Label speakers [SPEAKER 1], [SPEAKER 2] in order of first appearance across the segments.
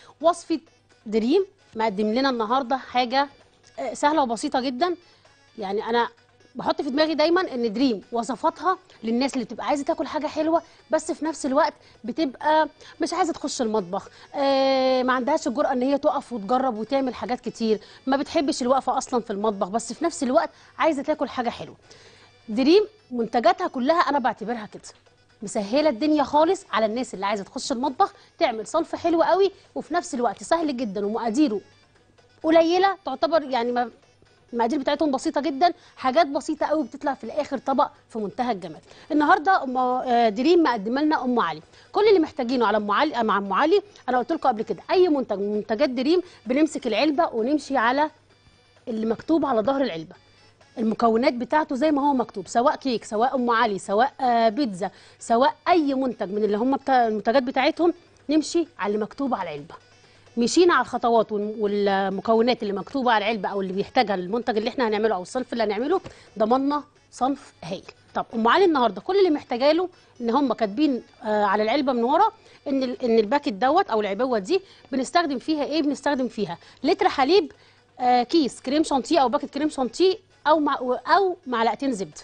[SPEAKER 1] وصفه دريم مقدم لنا النهارده حاجه آه، سهله وبسيطه جدا يعني انا بحط في دماغي دايما ان دريم وصفاتها للناس اللي بتبقى عايزه تاكل حاجه حلوه بس في نفس الوقت بتبقى مش عايزه تخش المطبخ آه ما عندهاش الجرأه ان هي تقف وتجرب وتعمل حاجات كتير ما بتحبش الوقفه اصلا في المطبخ بس في نفس الوقت عايزه تاكل حاجه حلوه دريم منتجاتها كلها انا بعتبرها كده مسهله الدنيا خالص على الناس اللي عايزه تخش المطبخ تعمل صنف حلو قوي وفي نفس الوقت سهل جدا ومقاديره قليله تعتبر يعني ما المقادير بتاعتهم بسيطه جدا حاجات بسيطه قوي بتطلع في الاخر طبق في منتهى الجمال النهارده ام آه، دريم مقدمه لنا ام علي كل اللي محتاجينه على ام علي مع ام علي انا قلت لكم قبل كده اي منتج من منتجات دريم بنمسك العلبه ونمشي على اللي مكتوب على ظهر العلبه المكونات بتاعته زي ما هو مكتوب سواء كيك سواء ام علي سواء آه، بيتزا سواء اي منتج من اللي هم بتاع المنتجات بتاعتهم نمشي على اللي مكتوب على العلبه مشينا على الخطوات وال- والمكونات اللي مكتوبه على العلبه او اللي بيحتاجها المنتج اللي احنا هنعمله او الصنف اللي هنعمله ضمننا صنف هايل طب ام علي النهارده كل اللي محتاجاه له ان هم كاتبين آه على العلبه من ورا ان ال- ان الباكت دوت او العبوه دي بنستخدم فيها ايه بنستخدم فيها لتر حليب آه كيس كريم شانتيه او باكت كريم شانتيه او مع او معلقتين زبده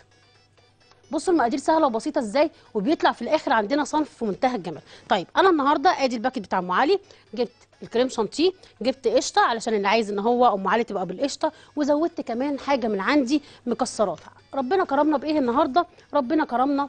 [SPEAKER 1] بصوا المقادير سهله وبسيطه ازاي وبيطلع في الاخر عندنا صنف في منتهى الجمال طيب انا النهارده ادي الباكت بتاع ام علي جبت الكريم شانتيه جبت قشطه علشان اللي عايز ان هو ام علي تبقى بالقشطه وزودت كمان حاجه من عندي مكسرات ربنا كرمنا بايه النهارده ربنا كرمنا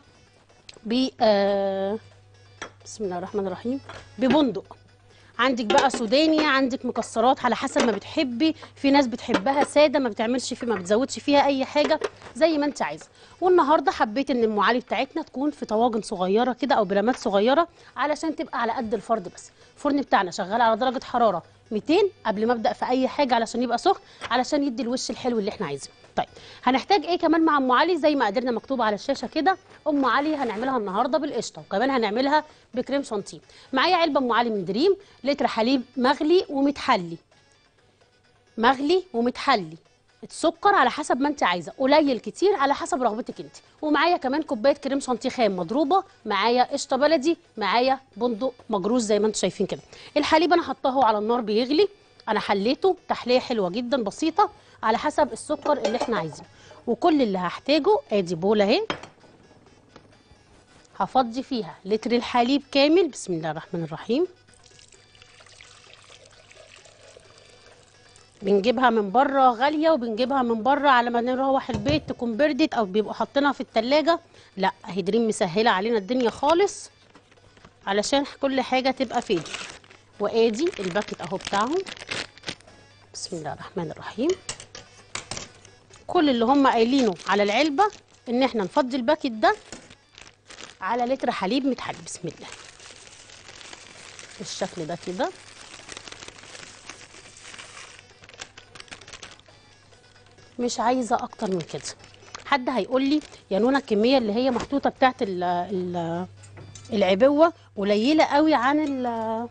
[SPEAKER 1] ب آه بسم الله الرحمن الرحيم ببندق عندك بقى سوداني عندك مكسرات على حسب ما بتحبي في ناس بتحبها ساده ما بتعملش فيه ما بتزودش فيها اي حاجه زي ما انت عايزه والنهارده حبيت ان ام علي بتاعتنا تكون في طواجن صغيره كده او برامات صغيره علشان تبقى على قد الفرد بس الفرن بتاعنا شغال على درجه حراره 200 قبل ما ابدا في اي حاجه علشان يبقى سخن علشان يدي الوش الحلو اللي احنا عايزينه طيب هنحتاج ايه كمان مع ام علي زي ما قدرنا مكتوب على الشاشه كده ام علي هنعملها النهارده بالقشطه وكمان هنعملها بكريم شانتيه معايا علبه ام علي من دريم لتر حليب مغلي ومتحلي مغلي ومتحلي السكر على حسب ما انت عايزه قليل كتير على حسب رغبتك انت ومعايا كمان كوبايه كريم شانتيه خام مضروبه معايا قشطه بلدي معايا بندق مجروش زي ما انتم شايفين كده الحليب انا حطاه على النار بيغلي انا حليته تحليه حلوه جدا بسيطه على حسب السكر اللي احنا عايزينه وكل اللي هحتاجه ادي بوله اهي هفضي فيها لتر الحليب كامل بسم الله الرحمن الرحيم بنجيبها من بره غاليه وبنجيبها من بره على ما نروح البيت تكون بردت او بيبقوا حاطينها في التلاجة لا اهي دريم مسهله علينا الدنيا خالص علشان كل حاجه تبقى في ايدي وادي الباكت اهو بتاعهم بسم الله الرحمن الرحيم كل اللي هم قايلينه على العلبه ان احنا نفضي الباكت ده على لتر حليب متحلي بسم الله بالشكل ده كده مش عايزه اكتر من كده حد هيقول لي يا نونا الكميه اللي هي محطوطه بتاعت ال ال العبوه قليله قوي عن ال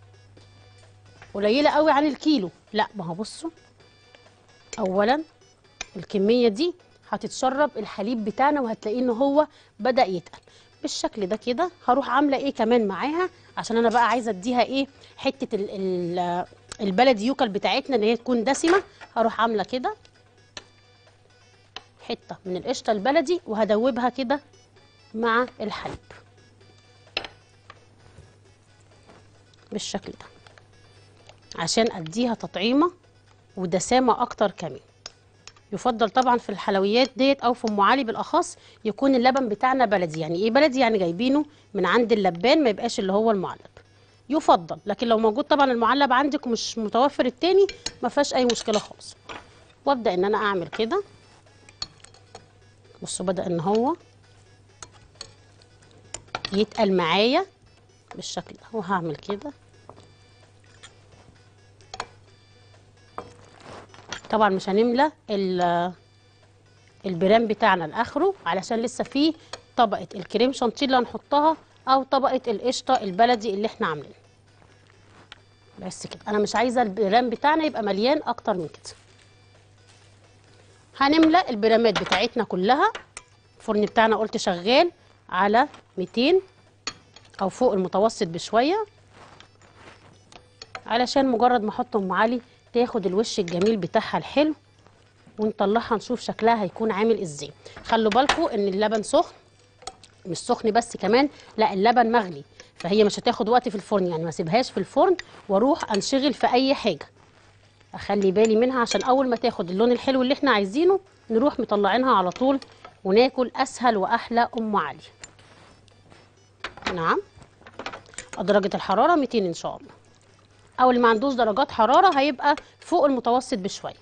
[SPEAKER 1] قليله قوي عن الكيلو لا ما هو بصوا اولا الكميه دي هتتشرب الحليب بتاعنا وهتلاقيه ان هو بدا يتقل بالشكل ده كده هروح عامله ايه كمان معاها عشان انا بقى عايزه اديها ايه حته ال ال البلدي يوكل بتاعتنا ان هي تكون دسمه هروح عامله كده حته من القشطه البلدي وهدوبها كده مع الحليب بالشكل ده عشان اديها تطعيمه ودسامه اكتر كمان يفضل طبعا في الحلويات ديت او في ام علي بالاخص يكون اللبن بتاعنا بلدي يعني ايه بلدي يعني جايبينه من عند اللبان ما يبقاش اللي هو المعلب يفضل لكن لو موجود طبعا المعلب عندك ومش متوفر التاني ما فيهاش اي مشكله خالص وابدا ان انا اعمل كده بصوا بدا ان هو يتقل معايا بالشكل ده وهعمل كده طبعا مش هنملى ال- البرام بتاعنا لاخره علشان لسه فيه طبقه الكريم شانتيه اللي هنحطها او طبقه القشطه البلدي اللي احنا عاملينها بس كده انا مش عايزه البرام بتاعنا يبقى مليان اكتر من كده هنملى البرامات بتاعتنا كلها الفرن بتاعنا قلت شغال على 200 او فوق المتوسط بشويه علشان مجرد ما احط ام علي تاخد الوش الجميل بتاعها الحلو ونطلعها نشوف شكلها هيكون عامل ازاي خلوا بالكم ان اللبن سخن مش سخن بس كمان لا اللبن مغلي فهي مش هتاخد وقت في الفرن يعني ما اسيبهاش في الفرن واروح انشغل في اي حاجه اخلي بالي منها عشان اول ما تاخد اللون الحلو اللي احنا عايزينه نروح مطلعينها على طول وناكل اسهل واحلى ام علي نعم درجه الحراره 200 ان شاء الله او اللي ما عندوش درجات حراره هيبقى فوق المتوسط بشويه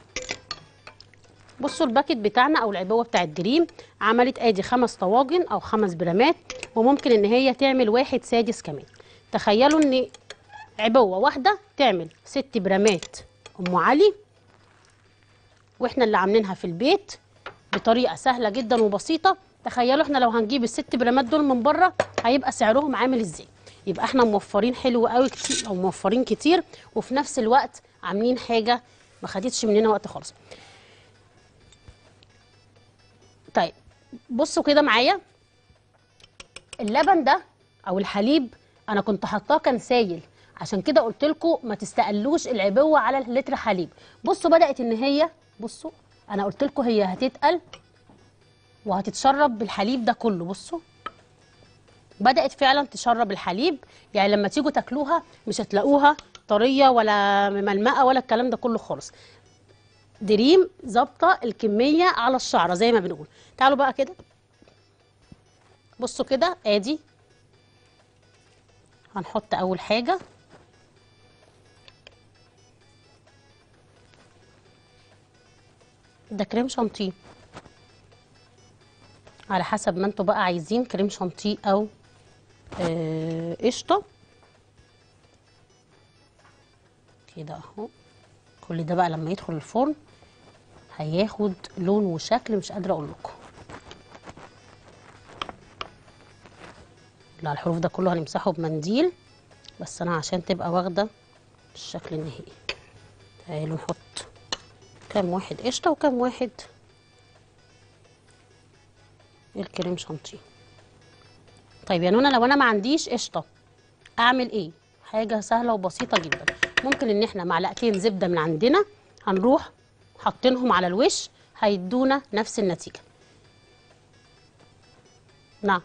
[SPEAKER 1] بصوا الباكت بتاعنا او العبوه بتاعت دريم عملت ادي خمس طواجن او خمس برامات وممكن ان هي تعمل واحد سادس كمان تخيلوا ان عبوه واحده تعمل ست برامات ام علي واحنا اللي عاملينها في البيت بطريقه سهله جدا وبسيطه تخيلوا احنا لو هنجيب الست برامات دول من بره هيبقى سعرهم عامل ازاي يبقى احنا موفرين حلو قوي كتير او موفرين كتير وفي نفس الوقت عاملين حاجه ما خدتش مننا وقت خالص طيب بصوا كده معايا اللبن ده او الحليب انا كنت حاطاه كان سايل عشان كده قلت لكم ما تستقلوش العبوه على اللتر حليب بصوا بدات ان هي بصوا انا قلت لكم هي هتتقل وهتتشرب بالحليب ده كله بصوا بدات فعلا تشرب الحليب يعني لما تيجوا تاكلوها مش هتلاقوها طريه ولا مملمقه ولا الكلام ده كله خالص دريم ظابطه الكميه على الشعره زي ما بنقول تعالوا بقى كده بصوا كده ادي هنحط اول حاجه ده كريم شانتيه على حسب ما انتوا بقى عايزين كريم شانتيه او آه، قشطه كده اهو كل ده بقى لما يدخل الفرن هياخد لون وشكل مش قادره اقول لكم لا الحروف ده كله هنمسحه بمنديل بس انا عشان تبقى واخده الشكل النهائي تعالوا نحط كام واحد قشطه وكام واحد الكريم شانتيه طيب يا نونا لو انا ما عنديش قشطه اعمل ايه حاجه سهله وبسيطه جدا ممكن ان احنا معلقتين زبده من عندنا هنروح حاطينهم على الوش هيدونا نفس النتيجه نعم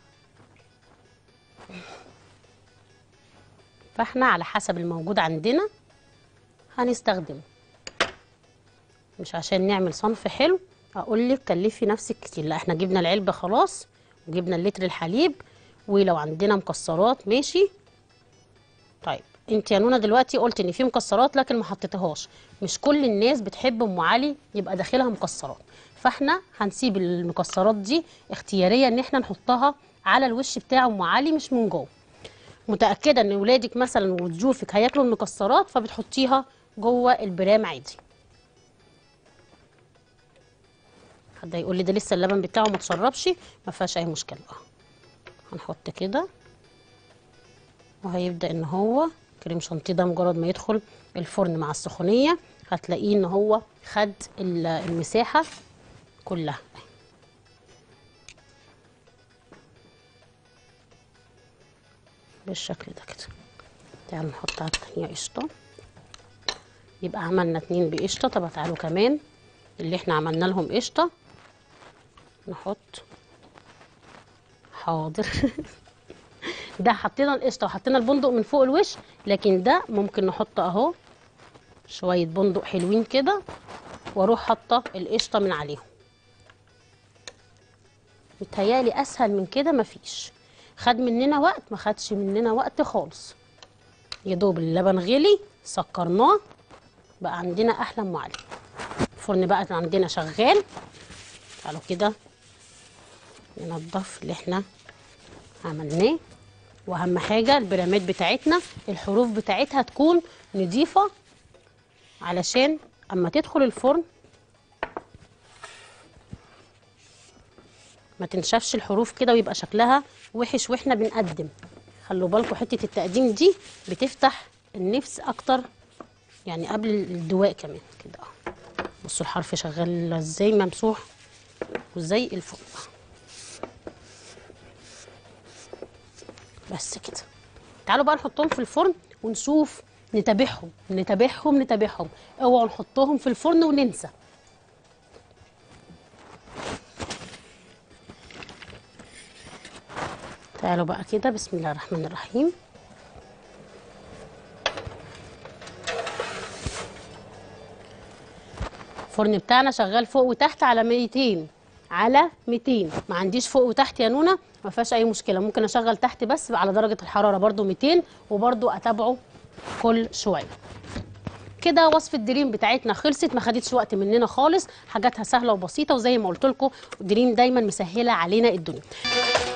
[SPEAKER 1] فاحنا على حسب الموجود عندنا هنستخدمه مش عشان نعمل صنف حلو اقول لك كلفي نفسك كتير لا احنا جبنا العلبه خلاص وجبنا اللتر الحليب ولو عندنا مكسرات ماشي طيب انت يا نونا دلوقتي قلت ان في مكسرات لكن ما حطيتهاش مش كل الناس بتحب ام علي يبقى داخلها مكسرات فاحنا هنسيب المكسرات دي اختياريه ان احنا نحطها على الوش بتاع ام علي مش من جوه متاكده ان ولادك مثلا وضيوفك هياكلوا المكسرات فبتحطيها جوه البرام عادي حد يقول لي ده لسه اللبن بتاعه ما اتشربش ما فيهاش اي مشكله اه هنحط كده وهيبدا ان هو كريم شانتيه ده مجرد ما يدخل الفرن مع السخونيه هتلاقيه ان هو خد ال- المساحه كلها بالشكل ده كده تعالوا نحط على التانية قشطه يبقى عملنا اتنين بقشطه طب تعالوا كمان اللي احنا عملنا لهم قشطه نحط حاضر ده حطينا القشطه وحطينا البندق من فوق الوش لكن ده ممكن نحط اهو شويه بندق حلوين كده واروح حاطه القشطه من عليهم متهيالي اسهل من كده مفيش خد مننا وقت ما خدش مننا وقت خالص يا دوب اللبن غلي سكرناه بقى عندنا احلى ام علي الفرن بقى عندنا شغال تعالوا كده ننضف اللي احنا عملناه واهم حاجه البرامات بتاعتنا الحروف بتاعتها تكون نضيفه علشان اما تدخل الفرن ما تنشفش الحروف كده ويبقى شكلها وحش واحنا بنقدم خلوا بالكم حته التقديم دي بتفتح النفس اكتر يعني قبل الدواء كمان كده اهو بصوا الحرف شغال ازاي ممسوح وازاي الفوق بس كده تعالوا بقى نحطهم في الفرن ونشوف نتابعهم نتابعهم نتابعهم اوعوا نحطهم في الفرن وننسى تعالوا بقى كده بسم الله الرحمن الرحيم الفرن بتاعنا شغال فوق وتحت على 200 على 200 ما عنديش فوق وتحت يا نونا ما فيهاش اي مشكله ممكن اشغل تحت بس على درجه الحراره برضو 200 وبرضو اتابعه كل شويه كده وصفه دريم بتاعتنا خلصت ما خدتش وقت مننا خالص حاجاتها سهله وبسيطه وزي ما قلت لكم دريم دايما مسهله علينا الدنيا